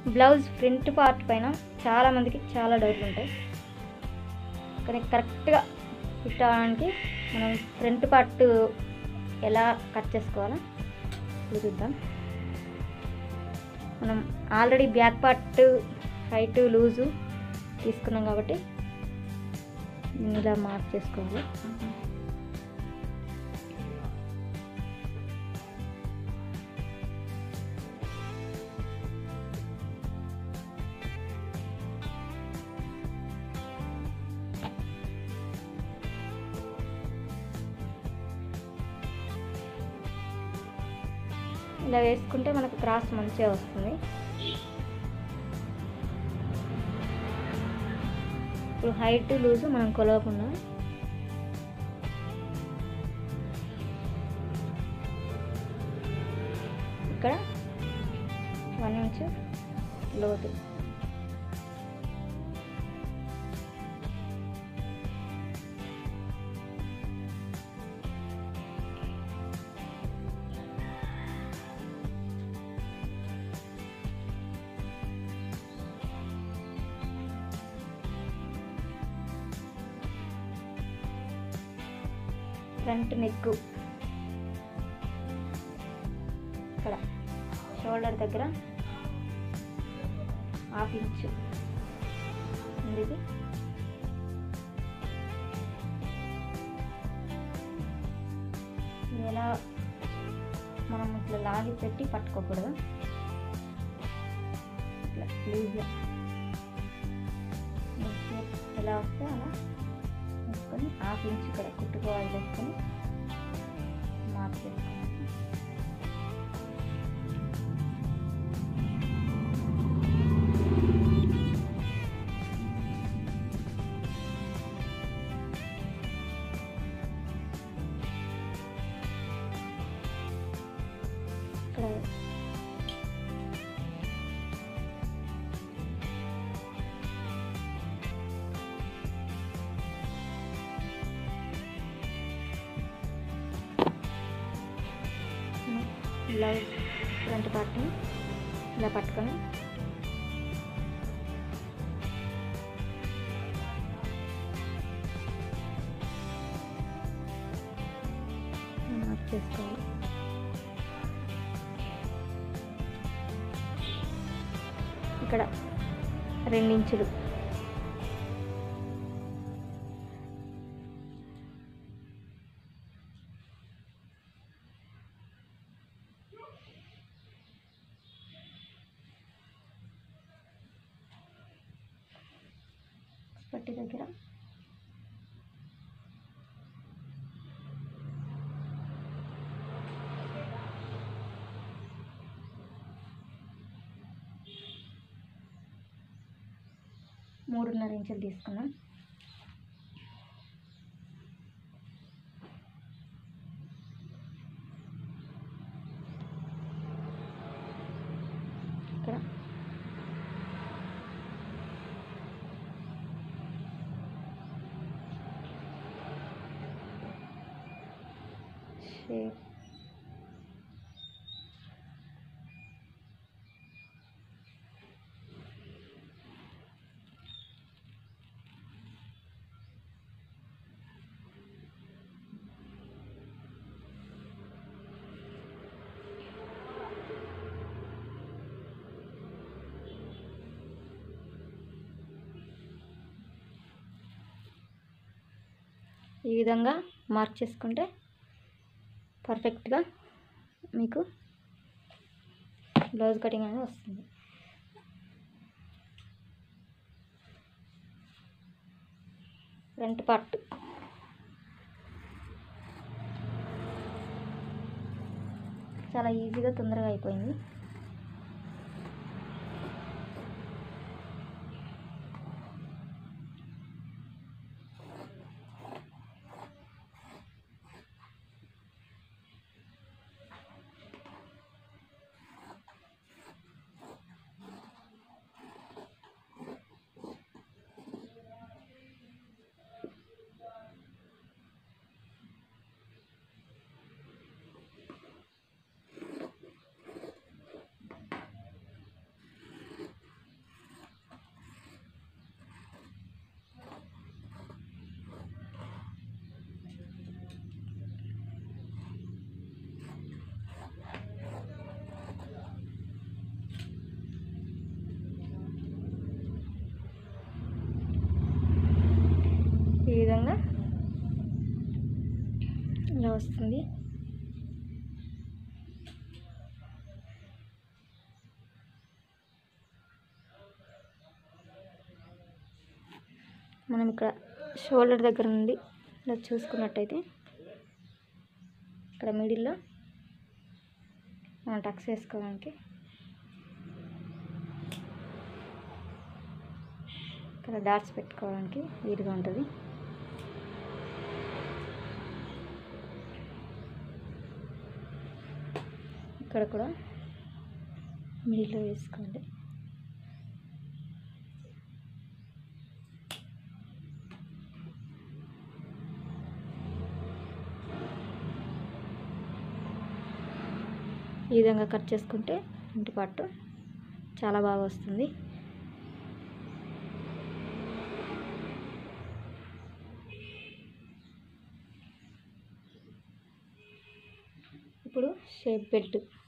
blouse front part పైన చాలామందికి చాలా డౌట్లు ఉంటాయి కానీ కరెక్ట్గా ఫిట్ అవ్వడానికి మనం ఫ్రంట్ పార్ట్ ఎలా కట్ చేసుకోవాలో ఇప్పుడు చూద్దాం మనం already back part height loose తీసుకున్నాం కాబట్టి దీన్ని ఇలా మార్క్ చేసుకోవాలి ఇలా వేసుకుంటే మనకు క్రాస్ మంచిగా వస్తుంది ఇప్పుడు హైట్ లూజ్ మనం కొలవకుండా ఇక్కడ వన్ ఇంచ్ లోతు ఫ్రంట్ నెక్ ఇక్కడ షోల్డర్ దగ్గర హాఫ్ ఇంచ్ ఉంది ఇది ఇది ఎలా మనం ఇట్లా లాగి పెట్టి పట్టుకోకూడదు ఇట్లా లూజ్గా ఎలా వస్తే అలా వేసుకొని హాఫ్ ఇంచ్ ఇక్కడ కుట్టుకోవాలి వేసుకొని మార్క్ చేసుకోవాలి ఇక్కడ బ్లౌజ్ ఫ్రంట్ పార్ట్ని ఇలా పట్టుకొని మార్క్ చేసుకోవాలి ఇక్కడ రెండించులు పట్టి దగ్గర మూడున్నర ఇంచులు తీసుకున్నాం ఇక్కడ షేప్ ఈ విధంగా మార్క్ చేసుకుంటే పర్ఫెక్ట్గా మీకు బ్లౌజ్ కటింగ్ అనేది వస్తుంది ఫ్రంట్ పార్ట్ చాలా ఈజీగా తొందరగా అయిపోయింది విధంగా ఇలా వస్తుంది మనం ఇక్కడ షోల్డర్ దగ్గర నుండి ఇలా చూసుకున్నట్టయితే ఇక్కడ మిడిల్లో మనం టక్స్ వేసుకోవడానికి ఇక్కడ డాట్స్ పెట్టుకోవడానికి వీలుగా ఉంటుంది ఇక్కడ కూడా మిడిల్లో వేసుకోండి ఈ విధంగా కట్ చేసుకుంటే ఇంటి పట్టు చాలా బాగా వస్తుంది ఇప్పుడు షేప్ బెల్ట్